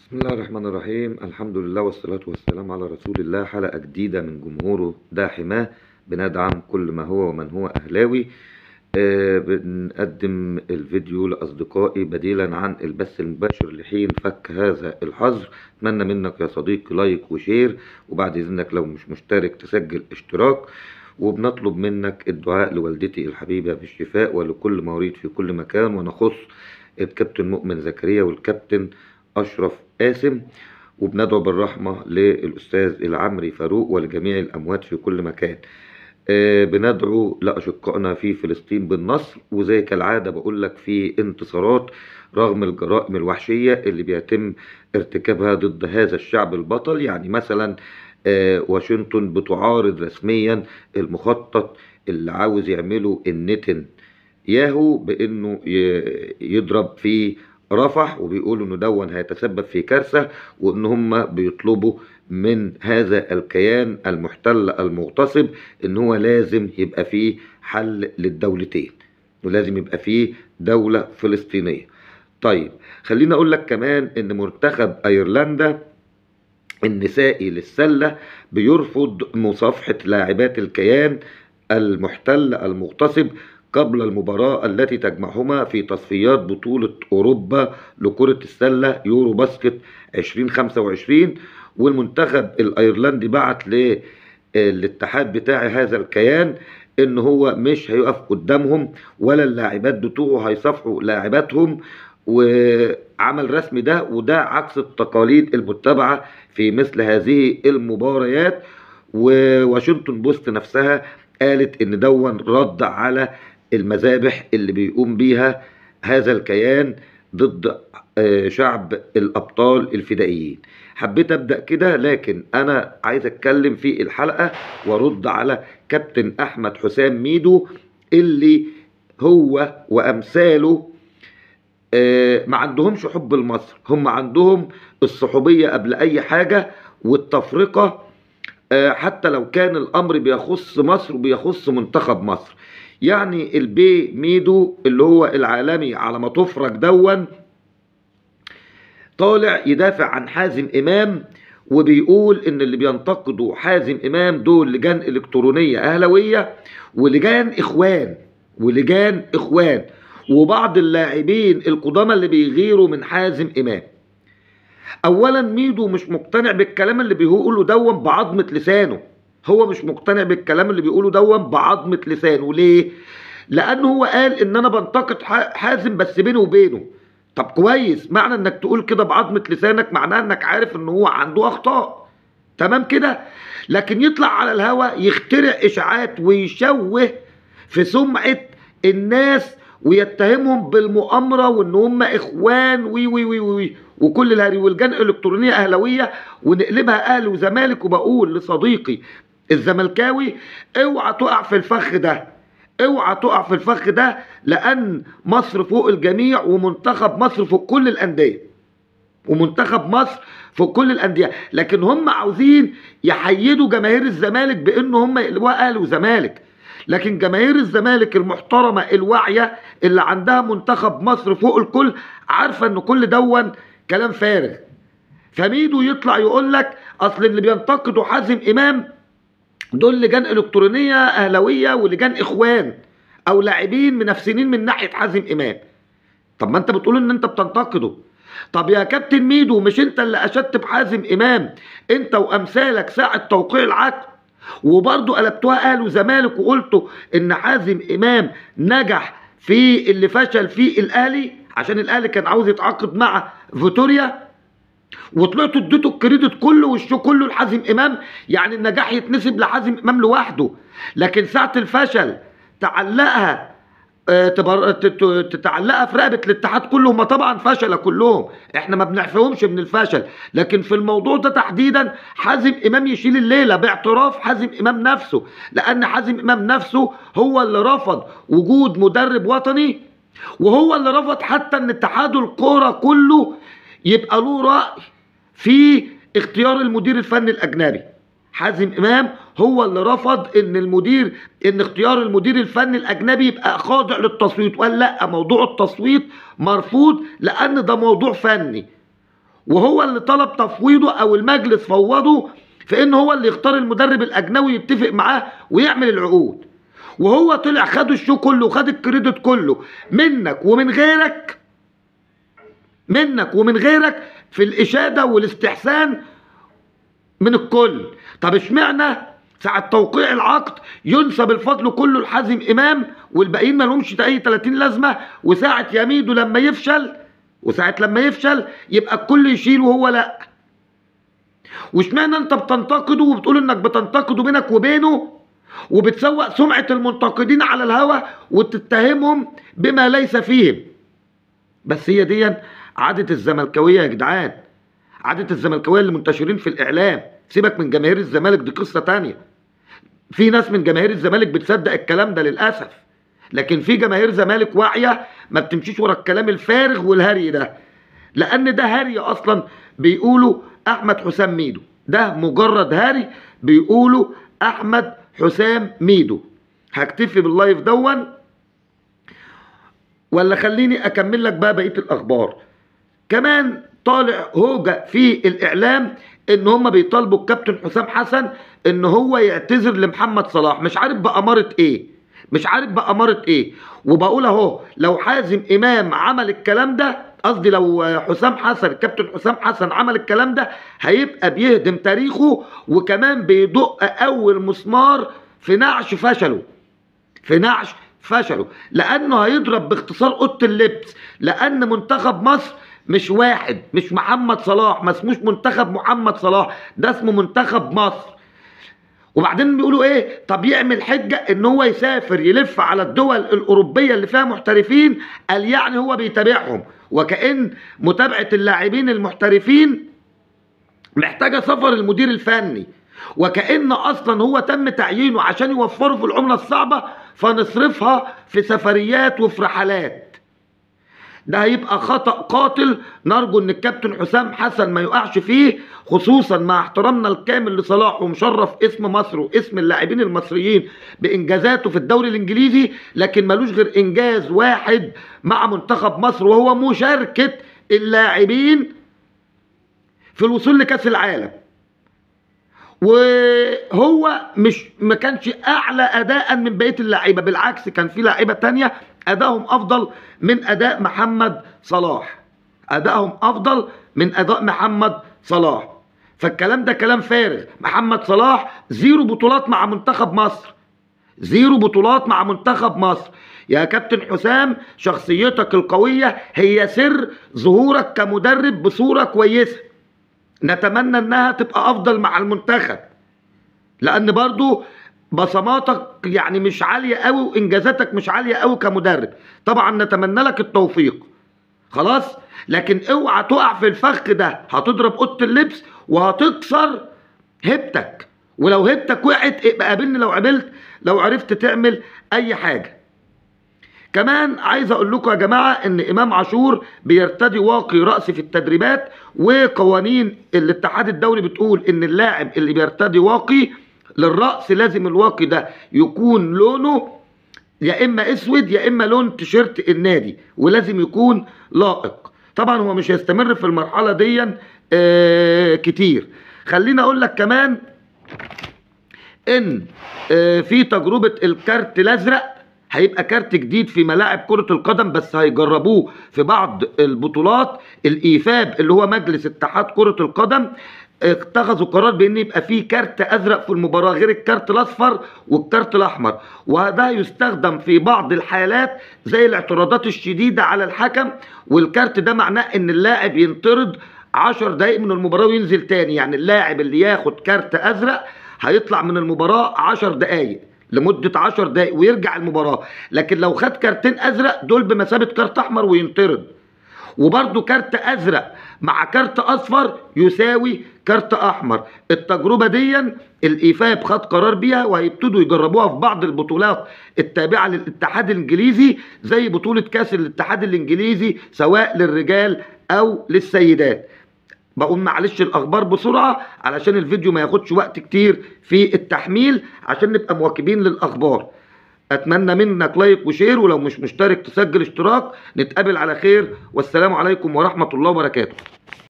بسم الله الرحمن الرحيم الحمد لله والصلاة والسلام على رسول الله حلقة جديدة من جمهوره ده حماه بندعم كل ما هو ومن هو أهلاوي آه بنقدم الفيديو لأصدقائي بديلا عن البث المباشر لحين فك هذا الحظر أتمنى منك يا صديقي لايك وشير وبعد إذنك لو مش مشترك تسجل اشتراك وبنطلب منك الدعاء لوالدتي الحبيبة بالشفاء ولكل مريض في كل مكان ونخص الكابتن مؤمن زكريا والكابتن أشرف قاسم وبندعو بالرحمة للأستاذ العمري فاروق ولجميع الأموات في كل مكان آه بندعو لأشقائنا في فلسطين بالنصر وزي كالعادة بقول لك في انتصارات رغم الجرائم الوحشية اللي بيتم ارتكابها ضد هذا الشعب البطل يعني مثلا آه واشنطن بتعارض رسميا المخطط اللي عاوز يعمله النتن ياهو بانه يضرب في رفح وبيقولوا انه دون هيتسبب في كارثه وان هم بيطلبوا من هذا الكيان المحتل المغتصب ان هو لازم يبقى فيه حل للدولتين ولازم يبقى فيه دوله فلسطينيه طيب خليني اقول لك كمان ان منتخب ايرلندا النسائي للسله بيرفض مصافحه لاعبات الكيان المحتل المغتصب قبل المباراة التي تجمعهما في تصفيات بطولة أوروبا لكرة السلة يورو باسكت 2025 والمنتخب الأيرلندي بعت للاتحاد بتاع هذا الكيان إن هو مش هيقف قدامهم ولا اللاعبات بتوعه هيصافحوا لاعباتهم وعمل رسمي ده وده عكس التقاليد المتبعة في مثل هذه المباريات وواشنطن بوست نفسها قالت ان دون رد على المذابح اللي بيقوم بيها هذا الكيان ضد شعب الابطال الفدائيين حبيت ابدا كده لكن انا عايز اتكلم في الحلقه وارد على كابتن احمد حسام ميدو اللي هو وامثاله ما عندهمش حب لمصر هم عندهم الصحوبيه قبل اي حاجه والتفرقه حتى لو كان الامر بيخص مصر وبيخص منتخب مصر يعني البي ميدو اللي هو العالمي على ما تفرج دون طالع يدافع عن حازم امام وبيقول ان اللي بينتقدوا حازم امام دول لجان الكترونيه اهلاويه ولجان اخوان ولجان اخوان وبعض اللاعبين القدامى اللي بيغيروا من حازم امام اولا ميدو مش مقتنع بالكلام اللي بيقوله دون بعظمه لسانه هو مش مقتنع بالكلام اللي بيقوله دون بعظمه لسانه ليه لانه هو قال ان انا بنتقد حازم بس بينه وبينه طب كويس معنى انك تقول كده بعظمه لسانك معناه انك عارف ان هو عنده اخطاء تمام كده لكن يطلع على الهوا يخترع اشاعات ويشوه في سمعه الناس ويتهمهم بالمؤامره وان هم اخوان وي وي وي وي وكل الهري والجان الالكترونيه اهلاويه ونقلبها اهلي وزمالك وبقول لصديقي الزملكاوي اوعى تقع في الفخ ده اوعى تقع في الفخ ده لان مصر فوق الجميع ومنتخب مصر فوق كل الانديه ومنتخب مصر فوق كل الانديه لكن هم عاوزين يحيدوا جماهير الزمالك بان هم يقلبوها اهلي وزمالك لكن جماهير الزمالك المحترمه الواعيه اللي عندها منتخب مصر فوق الكل عارفه ان كل دون كلام فارغ فميدو يطلع يقول لك اصل اللي بينتقدوا حازم امام دول لجان الكترونيه اهلاويه ولجان اخوان او لاعبين منافسين من ناحيه حازم امام طب ما انت بتقول ان انت بتنتقده طب يا كابتن ميدو مش انت اللي اشدت بحازم امام انت وامثالك ساعه توقيع العقد وبرضه قلبتوها اهل وزمالك وقلتوا ان حازم امام نجح في اللي فشل فيه الاهلي عشان الاهلي كان عاوز يتعاقد مع فيتوريا وطلعتوا اديتوا الكريدت كله والشو كله لحازم امام يعني النجاح يتنسب لحازم امام لوحده لكن ساعه الفشل تعلقها تتعلقها في رقبه الاتحاد كله هم طبعا فشل كلهم احنا ما بنعفيهمش من الفشل لكن في الموضوع ده تحديدا حازم امام يشيل الليله باعتراف حازم امام نفسه لان حازم امام نفسه هو اللي رفض وجود مدرب وطني وهو اللي رفض حتى ان اتحاد الكوره كله يبقى له راي في اختيار المدير الفني الاجنبي حازم امام هو اللي رفض ان المدير ان اختيار المدير الفني الاجنبي يبقى خاضع للتصويت وقال لا موضوع التصويت مرفوض لان ده موضوع فني وهو اللي طلب تفويضه او المجلس فوضه في ان هو اللي يختار المدرب الاجنبي يتفق معاه ويعمل العقود وهو طلع خد الشو كله وخد الكريدت كله منك ومن غيرك منك ومن غيرك في الاشاده والاستحسان من الكل طب اشمعنى ساعة توقيع العقد ينسب الفضل كله لحازم امام والباقيين ما لهمش اي 30 لازمه وساعة يميدو لما يفشل وساعة لما يفشل يبقى الكل يشيل وهو لا واشمعنى انت بتنتقده وبتقول انك بتنتقده بينك وبينه وبتسوق سمعة المنتقدين على الهوا وتتهمهم بما ليس فيهم بس هي دي عادة الزملكاوية يا جدعان عادة الزملكاوية اللي منتشرين في الإعلام سيبك من جماهير الزمالك دي قصة تانية في ناس من جماهير الزمالك بتصدق الكلام ده للأسف لكن في جماهير زمالك واعية ما بتمشيش ورا الكلام الفارغ والهري ده لأن ده هري أصلا بيقولوا أحمد حسام ميدو ده مجرد هري بيقولوا أحمد حسام ميدو هكتفي باللايف دون ولا خليني اكمل لك بقى بقيه الاخبار كمان طالع هوجة في الاعلام ان هم بيطالبوا الكابتن حسام حسن ان هو يعتذر لمحمد صلاح مش عارف بأمارة ايه مش عارف بأمارة ايه وبقول اهو لو حازم امام عمل الكلام ده قصدي لو حسام حسن الكابتن حسام حسن عمل الكلام ده هيبقى بيهدم تاريخه وكمان بيدق اول مسمار في نعش فشله في نعش فشلوا لانه هيضرب باختصار اوضه اللبس لان منتخب مصر مش واحد مش محمد صلاح ما اسموش منتخب محمد صلاح ده اسمه منتخب مصر وبعدين بيقولوا ايه طب يعمل حجه ان هو يسافر يلف على الدول الاوروبيه اللي فيها محترفين قال يعني هو بيتابعهم وكأن متابعه اللاعبين المحترفين محتاجه سفر المدير الفني وكأن اصلا هو تم تعيينه عشان يوفروا في العمله الصعبه فنصرفها في سفريات وفي رحلات ده هيبقى خطأ قاتل نرجو ان الكابتن حسام حسن ما يقعش فيه خصوصا مع احترامنا الكامل لصلاح ومشرف اسم مصر واسم اللاعبين المصريين بانجازاته في الدوري الانجليزي لكن ملوش غير انجاز واحد مع منتخب مصر وهو مشاركة اللاعبين في الوصول لكأس العالم وهو مش ما كانش اعلى اداء من بقيه اللعيبه بالعكس كان في لعيبه تانية ادائهم افضل من اداء محمد صلاح ادائهم افضل من اداء محمد صلاح فالكلام ده كلام فارغ محمد صلاح زيرو بطولات مع منتخب مصر زيرو بطولات مع منتخب مصر يا كابتن حسام شخصيتك القوية هي سر ظهورك كمدرب بصورة كويسة نتمنى انها تبقى افضل مع المنتخب لان برضو بصماتك يعني مش عالية قوي وانجازاتك مش عالية قوي كمدرب طبعا نتمنى لك التوفيق خلاص لكن اوعى تقع في الفخ ده هتضرب اوضه اللبس وهتكسر هبتك ولو هبتك وقعت ابقى قابلني لو قابلت لو عرفت تعمل اي حاجه كمان عايز اقول لكم يا جماعه ان امام عاشور بيرتدي واقي راس في التدريبات وقوانين الاتحاد الدولي بتقول ان اللاعب اللي بيرتدي واقي للراس لازم الواقي ده يكون لونه يا اما اسود يا اما لون تيشيرت النادي ولازم يكون لائق طبعا هو مش هيستمر في المرحله دي آه كتير خليني اقول لك كمان ان آه في تجربه الكارت الازرق هيبقى كارت جديد في ملاعب كرة القدم بس هيجربوه في بعض البطولات الإيفاب اللي هو مجلس اتحاد كرة القدم اتخذوا قرار بان يبقى فيه كارت ازرق في المباراه غير الكارت الاصفر والكارت الاحمر وده يستخدم في بعض الحالات زي الاعتراضات الشديده على الحكم والكارت ده معناه ان اللاعب ينطرد 10 دقائق من المباراه وينزل تاني يعني اللاعب اللي ياخد كارت ازرق هيطلع من المباراه 10 دقائق لمدة 10 دقايق ويرجع المباراة لكن لو خد كارتين ازرق دول بمثابة كارت احمر وينطرد وبرده كارت ازرق مع كارت اصفر يساوي كارت احمر التجربه دي الايفاب خد قرار بيها وهيبتدوا يجربوها في بعض البطولات التابعه للاتحاد الانجليزي زي بطوله كاس الاتحاد الانجليزي سواء للرجال او للسيدات بقول معلش الاخبار بسرعه علشان الفيديو ما ياخدش وقت كتير في التحميل عشان نبقى مواكبين للاخبار اتمنى منك لايك وشير ولو مش مشترك تسجل اشتراك نتقابل على خير والسلام عليكم ورحمه الله وبركاته